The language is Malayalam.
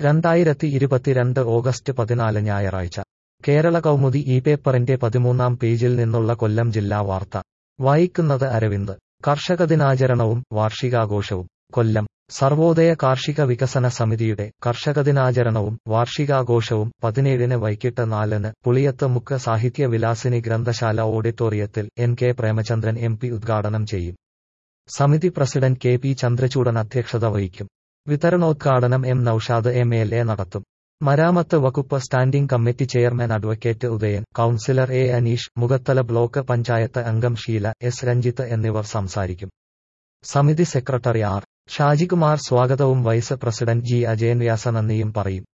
രണ്ടായിരത്തി ഇരുപത്തിരണ്ട് ഓഗസ്റ്റ് പതിനാല് ഞായറാഴ്ച കേരള കൗമുദി ഈ പേപ്പറിന്റെ പതിമൂന്നാം പേജിൽ നിന്നുള്ള കൊല്ലം ജില്ലാ വാർത്ത വായിക്കുന്നത് അരവിന്ദ് കർഷക ദിനാചരണവും വാർഷികാഘോഷവും കൊല്ലം സർവോദയ കാർഷിക വികസന സമിതിയുടെ കർഷക ദിനാചരണവും വാർഷികാഘോഷവും പതിനേഴിന് വൈകിട്ട് നാലിന് പുളിയത്ത് മുക്ക് സാഹിത്യ വിലാസിനി ഗ്രന്ഥശാല ഓഡിറ്റോറിയത്തിൽ N K Premachandran M P ഉദ്ഘാടനം ചെയ്യും സമിതി പ്രസിഡന്റ് കെ പി ചന്ദ്രചൂഡൻ അധ്യക്ഷത വഹിക്കും വിതരണോദ്ഘാടനം M Naushad M L A നടത്തും മരാമത്ത് വകുപ്പ് standing committee chairman advocate Udayan councillor A Aneesh Mukhathala block panchayat അംഗം ഷീല എസ് രഞ്ജിത്ത് എന്നിവർ സംസാരിക്കും സമിതി സെക്രട്ടറി ആർ ഷാജികുമാർ സ്വാഗതവും vice president G Ajayan Vyasa നന്ദിയും പറയും